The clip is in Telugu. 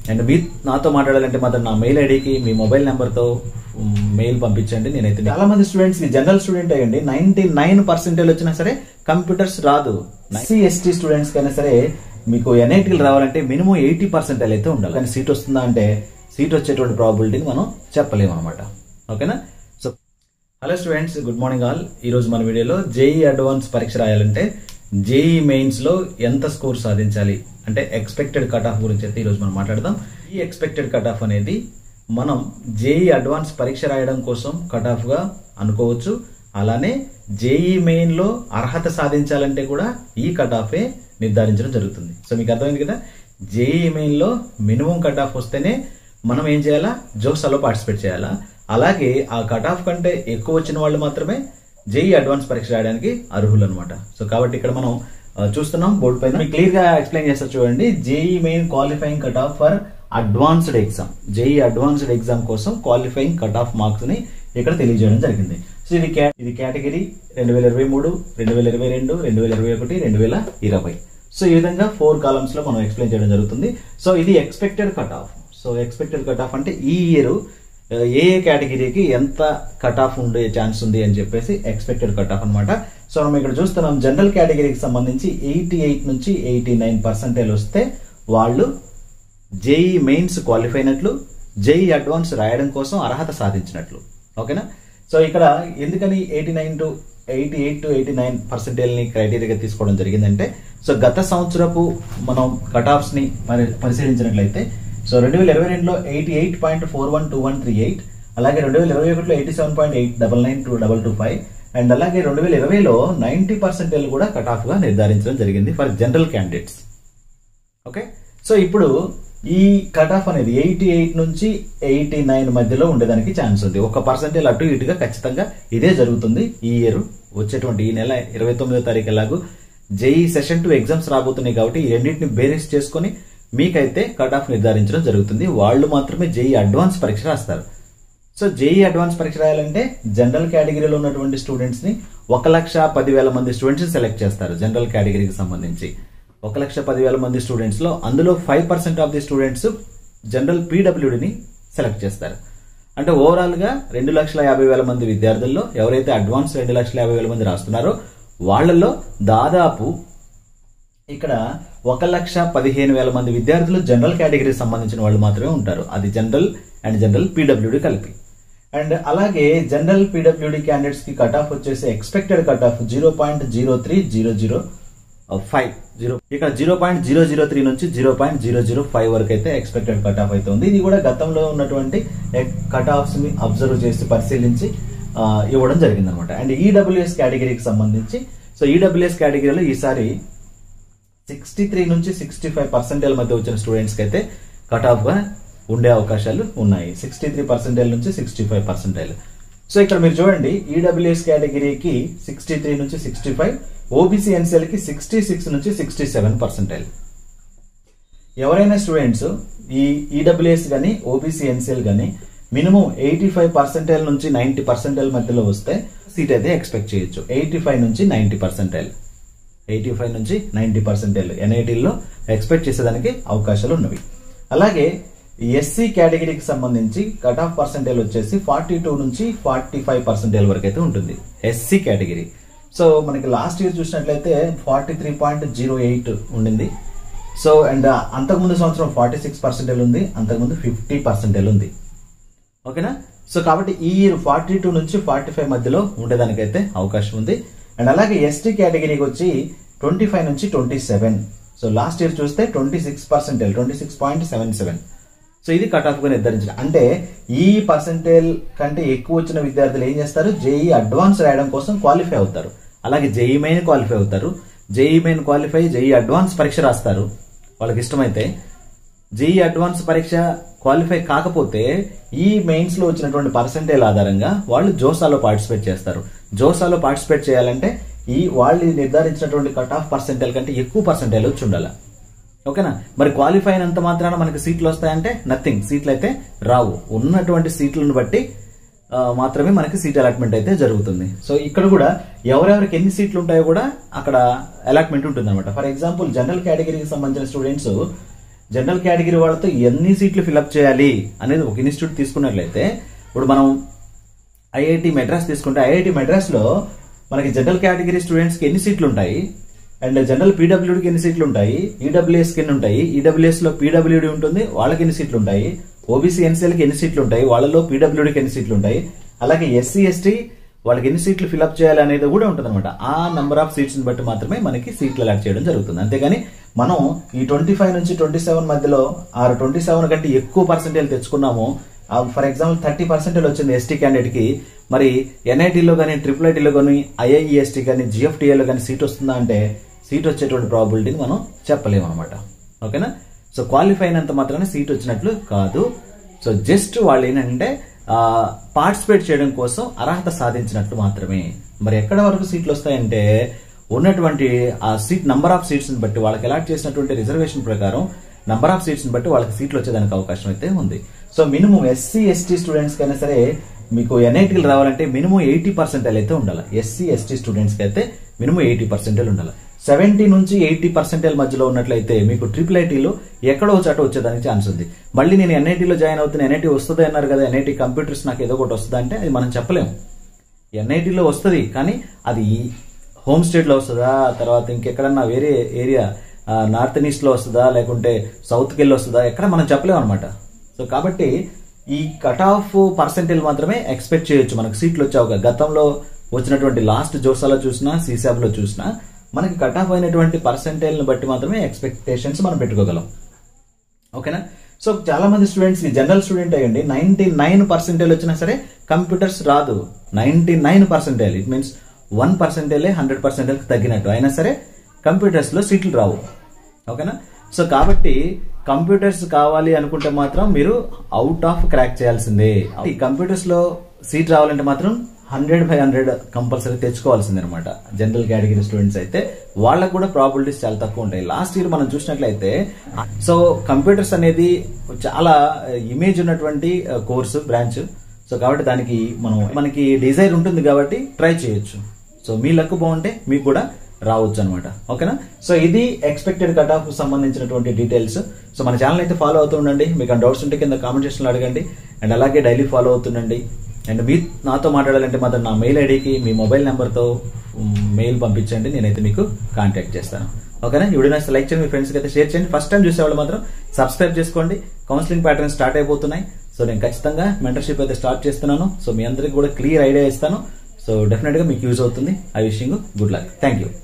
అండ్ మీ నాతో మాట్లాడాలంటే మాత్రం నా మెయిల్ ఐడికి మీ మొబైల్ నెంబర్తో మెయిల్ పంపించండి నేనైతే చాలా మంది స్టూడెంట్స్ జనరల్ స్టూడెంట్ అయ్యండి నైన్టీ నైన్ పర్సెంటేజ్ వచ్చినా సరే కంప్యూటర్స్ రాదు ఎస్సీ ఎస్టీ స్టూడెంట్స్ కైనా సరే మీకు ఎన్ఐటీలు రావాలంటే మినిమం ఎయిటీ పర్సెంటేజ్ అయితే ఉండాలి కానీ సీట్ వస్తుందా అంటే సీట్ వచ్చేటువంటి ప్రాబిలిటీని మనం చెప్పలేము అనమాట ఓకేనా so hello students good morning all ఈ రోజు మన వీడియోలో జేఈ అడ్వాన్స్ పరీక్ష రాయాలంటే జేఈ మెయిన్స్ లో ఎంత స్కోర్ సాధించాలి అంటే ఎక్స్పెక్టెడ్ కట్ ఆఫ్ గురించి అయితే ఈ రోజు మనం మాట్లాడదాం ఈ ఎక్స్పెక్టెడ్ కట్ ఆఫ్ అనేది మనం జేఈ అడ్వాన్స్ పరీక్ష రాయడం కోసం కట్ ఆఫ్ గా అనుకోవచ్చు అలానే జేఈ మెయిన్ లో అర్హత సాధించాలంటే కూడా ఈ కట్ ఆఫే నిర్ధారించడం జరుగుతుంది సో మీకు అర్థమైంది కదా జేఈ మెయిన్ లో మినిమం కట్ ఆఫ్ వస్తేనే మనం ఏం చేయాలా జోసాలో పార్టిసిపేట్ చేయాలా అలాగే ఆ కట్ ఆఫ్ కంటే ఎక్కువ వచ్చిన వాళ్ళు మాత్రమే జేఈ అడ్వాన్స్ పరీక్ష రాయడానికి అర్హులు అనమాట సో కాబట్టి ఇక్కడ మనం ఆ, చూస్తున్నాం బోర్డు పైన మీకు క్లియర్ గా ఎక్స్ప్లెయిన్ చేస్తా చూడండి JEE main qualifying cut off for advanced exam JEE advanced exam కోసం క్వాలిఫైయింగ్ కట్ ఆఫ్ మార్క్స్ ని ఇక్కడ తెలియజేయడం జరిగింది సో ఇది క్యా ఇది కేటగిరీ రెండు వేల ఇరవై మూడు రెండు వేల ఇరవై రెండు రెండు వేల ఇరవై ఒకటి రెండు వేల ఇరవై సో ఈ విధంగా ఫోర్ కాలమ్స్ లో మనం ఎక్స్ప్లెయిన్ చేయడం జరుగుతుంది సో ఇది expected cut off so expected cut off అంటే ఈ ఇయర్ ఏ ఏ కేటగిరీకి ఎంత కట్ ఆఫ్ ఉండే ఛాన్స్ ఉంది అని చెప్పేసి ఎక్స్పెక్టెడ్ కట్ ఆఫ్ అనమాట సో మనం ఇక్కడ చూస్తున్నాం జనరల్ కేటగిరీకి సంబంధించి ఎయిటీ ఎయిట్ నుంచి ఎయిటీ నైన్ పర్సెంటేజ్ వస్తే వాళ్ళు జేఈ మెయిన్స్ క్వాలిఫై అయినట్లు జేఈ అడ్వాన్స్ రాయడం కోసం అర్హత సాధించినట్లు ఓకేనా సో ఇక్కడ ఎందుకని eighty nine to eighty eight to eighty nine పర్సెంటేజ్ని క్రైటీరియాగా తీసుకోవడం జరిగిందంటే సో గత సంవత్సరపు మనం కట్ ఆఫ్స్ని మరి పరిశీలించినట్లయితే సో రెండు వేల ఇరవై రెండులో eighty eight point four one two one three eight అలాగే రెండు వేల ఇరవై ఒకటిలో eighty seven point eight double nine two double two five and అలాగే రెండు వేల ఇరవైలో నైంటీ పర్సెంటేజ్ కూడా కట్ ఆఫ్గా నిర్ధారించడం జరిగింది for general candidates okay so ఇప్పుడు ఈ కట్ ఆఫ్ అనేది ఎయిటీ ఎయిట్ నుంచి ఎయిటీ నైన్ మధ్యలో ఉండేదానికి ఛాన్స్ ఉంది ఒక పర్సెంటేజ్ అటు ఇటుగా ఖచ్చితంగా ఇదే జరుగుతుంది ఈ ఇయర్ వచ్చేటువంటి ఈ నెల ఇరవై తొమ్మిదో తారీఖు ఎలాగూ జేఈ సెషన్ టూ ఎగ్జామ్స్ రాబోతున్నాయి కాబట్టి ఈ రెండింటిని బేరేస్ చేసుకొని మీకైతే కట్ ఆఫ్ నిర్ధారించడం జరుగుతుంది వాళ్ళు మాత్రమే జేఈ అడ్వాన్స్ పరీక్ష రాస్తారు సో జేఈ అడ్వాన్స్ పరీక్ష రాయాలంటే జనరల్ కేటగిరీలో ఉన్నటువంటి స్టూడెంట్స్ ని ఒక లక్ష పదివేల మంది స్టూడెంట్స్ సెలెక్ట్ చేస్తారు జనరల్ కేటగిరీకి సంబంధించి ఒక లక్ష పదివేల మంది స్టూడెంట్స్ లో అందులో five percent of the students general పీడబ్ల్యూడిని సెలెక్ట్ చేస్తారు అంటే ఓవరాల్ గా రెండు లక్షల యాభై వేల మంది విద్యార్థుల్లో ఎవరైతే అడ్వాన్స్ రెండు లక్షల యాభై వేల మంది రాస్తున్నారో వాళ్ళల్లో దాదాపు ఇక్కడ ఒక లక్ష పదిహేను వేల మంది విద్యార్థులు జనరల్ కేటగిరీకి సంబంధించిన వాళ్ళు మాత్రమే ఉంటారు అది జనరల్ అండ్ జనరల్ పీడబ్ల్యూడి కలిపి అండ్ అలాగే జనరల్ పీడబ్ల్యూడి క్యాండిడేట్స్ కి కట్ ఆఫ్ వచ్చేసి expected cut off zero point zero three zero zero five zero ఇక్కడ zero point zero zero three నుంచి zero point zero zero five వరకు అయితే ఎక్స్పెక్టెడ్ కట్ ఆఫ్ అయితే ఉంది ఇది కూడా గతంలో ఉన్నటువంటి కట్ ఆఫ్స్ ని అబ్జర్వ్ చేసి పరిశీలించి ఆ, ఇవ్వడం జరిగింది అనమాట అండ్ ఈడబ్ల్యూఎస్ కేటగిరీకి సంబంధించి సో ఈడబ్ల్యూఎస్ కేటగిరీలో ఈసారి సిక్స్టీ త్రీ నుంచి సిక్స్టీ ఫైవ్ పర్సెంటేజ్ మధ్య వచ్చిన స్టూడెంట్స్కి అయితే కట్ ఆఫ్ గా ఉండే అవకాశాలు ఉన్నాయి సిక్స్టీ త్రీ పర్సెంటేజ్ నుంచి సిక్స్టీ ఫైవ్ పర్సెంటేజ్ సో ఇక్కడ మీరు చూడండి ఈడబ్ల్యూఎస్ కేటగిరీకి సిక్స్టీ త్రీ నుంచి సిక్స్టీ ఫైవ్ ఓబీసీ ఎన్సీఎల్ కి సిక్స్టీ సిక్స్ నుంచి సిక్స్టీ సెవెన్ పర్సెంటేజ్ ఎవరైనా స్టూడెంట్స్ ఈ ఈడబ్ల్యూఎస్ కానీ ఓబీసీ ఎన్సీఎల్ కానీ మినిమం ఎయిటీ ఫైవ్ పర్సెంటేజ్ నుంచి నైన్టీ పర్సెంటేజ్ మధ్యలో వస్తే సీట్ అయితే ఎక్స్పెక్ట్ చేయొచ్చు ఎయిటీ ఫైవ్ నుంచి నైన్టీ పర్సెంటేజ్ ఎయిటీ ఫైవ్ నుంచి నైన్టీ పర్సెంటేజ్ ఎన్ఐటీల్లో ఎక్స్పెక్ట్ చేసేదానికి అవకాశాలు ఉన్నవి అలాగే ఎస్సీ కేటగిరీకి సంబంధించి కట్ ఆఫ్ పర్సెంటేజ్ వచ్చేసి ఫార్టీ టూ నుంచి ఫార్టీ ఫైవ్ పర్సెంటేజ్ వరకు అయితే ఉంటుంది ఎస్సీ కేటగిరీ సో మనకి లాస్ట్ ఇయర్ చూసినట్లయితే forty three point zero eight ఉండింది సో అండ్ అంతకుముందు సంవత్సరం ఫార్టీ సిక్స్ పర్సెంటేజ్ ఉంది అంతకుముందు ఫిఫ్టీ పర్సెంటేజ్ ఉంది ఓకేనా సో కాబట్టి ఈ ఇయర్ ఫార్టీ టూ నుంచి ఫార్టీ ఫైవ్ మధ్యలో ఉండేదానికైతే అవకాశం ఉంది అండ్ అలాగే ఎస్టీ కేటగిరీకి వచ్చి ట్వంటీ ఫైవ్ నుంచి twenty seven so last year చూస్తే twenty six percentage twenty six point seven seven so ఇది కట్ ఆఫ్ గా నిర్ధారించారు అంటే ఈ పర్సెంటేజ్ కంటే ఎక్కువ వచ్చిన విద్యార్థులు ఏం చేస్తారు జేఈ అడ్వాన్స్ రాయడం కోసం క్వాలిఫై అవుతారు అలాగే జేఈ మెయిన్ క్వాలిఫై అవుతారు JEE main qualify JEE advance పరీక్ష రాస్తారు వాళ్ళకి ఇష్టమైతే జేఈ అడ్వాన్స్ పరీక్ష క్వాలిఫై కాకపోతే ఈ మెయిన్స్ లో వచ్చినటువంటి పర్సెంటేజ్ ఆధారంగా వాళ్ళు జోసాలో పార్టిసిపేట్ చేస్తారు జోసాలో పార్టిసిపేట్ చేయాలంటే ఈ వాళ్ళు నిర్ధారించినటువంటి కట్ ఆఫ్ పర్సెంటేజ్ కంటే ఎక్కువ పర్సెంటేజ్ వచ్చి ఉండాలి ఓకేనా మరి క్వాలిఫై అయినంత మాత్రాన మనకి సీట్లు వస్తాయంటే నథింగ్ సీట్లు అయితే రావు ఉన్నటువంటి సీట్లను బట్టి ఆ, మాత్రమే మనకి సీట్ అలాట్మెంట్ అయితే జరుగుతుంది సో ఇక్కడ కూడా ఎవరెవరికి ఎన్ని సీట్లు ఉంటాయో కూడా అక్కడ అలాట్మెంట్ ఉంటుంది అనమాట ఫర్ ఎగ్జాంపుల్ జనరల్ కేటగిరీకి సంబంధించిన స్టూడెంట్స్ జనరల్ కేటగిరీ వాళ్ళతో ఎన్ని సీట్లు ఫిలప్ చేయాలి అనేది ఒక ఇన్స్టిట్యూట్ తీసుకున్నట్లయితే ఇప్పుడు మనం ఐఐటి మెడ్రాస్ తీసుకుంటే ఐఐటి మెడ్రాస్ లో మనకి జనరల్ కేటగిరీ స్టూడెంట్స్ కి ఎన్ని సీట్లు ఉంటాయి అండ్ జనరల్ పీడబ్ల్యూడికి ఎన్ని సీట్లు ఉంటాయి ఈడబ్ల్యూఎస్ కి ఎన్ని ఉంటాయి ఈడబ్ల్యూఎస్ లో పీడబ్ల్యూడి ఉంటుంది వాళ్ళకి ఎన్ని సీట్లు ఉంటాయి ఓబీసీ ఎన్సీఎల్ కి ఎన్ని సీట్లు ఉంటాయి వాళ్ళలో పీడబ్ల్యూడికి ఎన్ని సీట్లు ఉంటాయి అలాగే ఎస్సీ ఎస్టీ వాళ్ళకి ఎన్ని సీట్లు ఫిలప్ చేయాలి అనేది కూడా ఉంటుంది అనమాట ఆ నెంబర్ ఆఫ్ సీట్స్ బట్టి మాత్రమే మనకి సీట్లు అలాట్ చేయడం జరుగుతుంది అంతేగాని మనం ఈ ట్వంటీ ఫైవ్ నుంచి ట్వంటీ సెవెన్ మధ్యలో ఆ ట్వంటీ సెవెన్ కంటే ఎక్కువ పర్సెంటేజ్ తెచ్చుకున్నాము ఫర్ ఎగ్జాంపుల్ థర్టీ పర్సెంటేజ్ వచ్చింది ఎస్టీ క్యాండిడేట్ కి మరి ఎన్ఐటీలో కానీ ట్రిపుల్ ఐటీలో కానీ ఐఐఈఎస్టీ కానీ జిఎఫ్టీఏలో కానీ సీట్ వస్తుందా అంటే సీట్ వచ్చేటువంటి ప్రాబిలిటీని మనం చెప్పలేము అనమాట ఓకేనా సో క్వాలిఫై అయినంత మాత్రాన సీట్ వచ్చినట్లు కాదు సో జస్ట్ వాళ్ళు ఏంటంటే పార్టిసిపేట్ చేయడం కోసం అర్హత సాధించినట్లు మాత్రమే మరి ఎక్కడ వరకు సీట్లు వస్తాయంటే ఉన్నటువంటి ఆ సీట్ నంబర్ ఆఫ్ సీట్స్ బట్టి వాళ్ళకి అలాట్ చేసినటువంటి రిజర్వేషన్ ప్రకారం నంబర్ ఆఫ్ సీట్స్ బట్టి వాళ్ళకి సీట్లు వచ్చేదానికి అవకాశం అయితే ఉంది so minimum SC ST students కైనా సరే మీకు ఎన్ఐటీలు రావాలంటే మినిమం ఎయిటీ పర్సెంటేజ్ అయితే ఉండాలి ఎస్సీ ఎస్టీ స్టూడెంట్స్కి అయితే మినిమం ఎయిటీ పర్సెంటేజ్ ఉండాలి సెవెంటీ నుంచి ఎయిటీ పర్సెంటేజ్ మధ్యలో ఉన్నట్లయితే మీకు ట్రిపుల్ ఐటీలో ఎక్కడో చోట వచ్చేదానికి ఛాన్స్ ఉంది మళ్ళీ నేను ఎన్ఐటీలో జాయిన్ అవుతున్నా ఎన్ఐటీ వస్తుంది అన్నారు కదా ఎన్ఐటీ కంప్యూటర్స్ నాకు ఏదో ఒకటి వస్తుందా అంటే అది మనం చెప్పలేము ఎన్ఐటీలో వస్తుంది కానీ అది హోమ్ స్టేట్లో వస్తుందా తర్వాత ఇంకెక్కడన్నా వేరే ఏరియా నార్త్ ఈస్ట్ లో వస్తుందా లేకుంటే సౌత్కి వెళ్ళి వస్తుందా ఎక్కడ మనం చెప్పలేము అనమాట సో కాబట్టి ఈ కట్ ఆఫ్ పర్సెంటేజ్ మాత్రమే ఎక్స్పెక్ట్ చేయొచ్చు మనకు సీట్లు వచ్చావు గతంలో వచ్చినటువంటి లాస్ట్ జోసాలో చూసినా సీసాబ్ లో చూసినా మనకి కట్ ఆఫ్ అయినటువంటి పర్సెంటేజ్ బట్టి మాత్రమే ఎక్స్పెక్టేషన్స్ మనం పెట్టుకోగలం ఓకేనా సో చాలా మంది స్టూడెంట్స్ జనరల్ స్టూడెంట్ అయ్యండి నైన్టీ నైన్ పర్సెంటేజ్ వచ్చినా సరే కంప్యూటర్స్ రాదు ninety nine percentage it means one percentage hundred percentage తగ్గినట్టు అయినా సరే కంప్యూటర్స్ లో సీట్లు రావు ఓకేనా సో కాబట్టి కంప్యూటర్స్ కావాలి అనుకుంటే మాత్రం మీరు అవుట్ ఆఫ్ క్రాక్ చేయాల్సిందే ఈ కంప్యూటర్స్ లో సీట్ రావాలంటే మాత్రం హండ్రెడ్ బై హండ్రెడ్ కంపల్సరీ తెచ్చుకోవాల్సిందే అనమాట జనరల్ కేటగిరీ స్టూడెంట్స్ అయితే వాళ్ళకు కూడా ప్రాబిలిటీస్ చాలా తక్కువ ఉంటాయి లాస్ట్ ఇయర్ మనం చూసినట్లయితే సో కంప్యూటర్స్ అనేది చాలా ఇమేజ్ ఉన్నటువంటి కోర్సు బ్రాంచ్ సో కాబట్టి దానికి మనం మనకి డిజైర్ ఉంటుంది కాబట్టి ట్రై చేయొచ్చు సో మీ లక్ బాగుంటే మీకు కూడా రావచ్చు అనమాట ఓకేనా సో ఇది ఎక్స్పెక్టెడ్ కట్ ఆఫ్ సంబంధించినటువంటి డీటెయిల్స్ సో మన ఛానల్ అయితే ఫాలో అవుతూ ఉండండి మీకు డౌట్స్ ఉంటే కింద కామెంట్ సెక్షన్లో అడగండి అండ్ అలాగే డైలీ ఫాలో అవుతుండండి అండ్ మీ నాతో మాట్లాడాలంటే మాత్రం నా మెయిల్ ఐడికి మీ మొబైల్ నెంబర్తో మెయిల్ పంపించండి నేనైతే మీకు కాంటాక్ట్ చేస్తాను ఓకేనా ఈ వీడియో నచ్చితే లైక్ చేయండి మీ ఫ్రెండ్స్కి అయితే షేర్ చేయండి ఫస్ట్ టైం చూసేవాళ్ళు మాత్రం సబ్స్క్రైబ్ చేసుకోండి కౌన్సిలింగ్ ప్యాటర్న్ స్టార్ట్ అయిపోతున్నాయి సో నేను ఖచ్చితంగా మెంటర్షిప్ అయితే స్టార్ట్ చేస్తున్నాను సో మీ అందరికి కూడా క్లియర్ ఐడియా ఇస్తాను సో డెఫినెట్గా మీకు యూజ్ అవుతుంది I wishing good luck thank you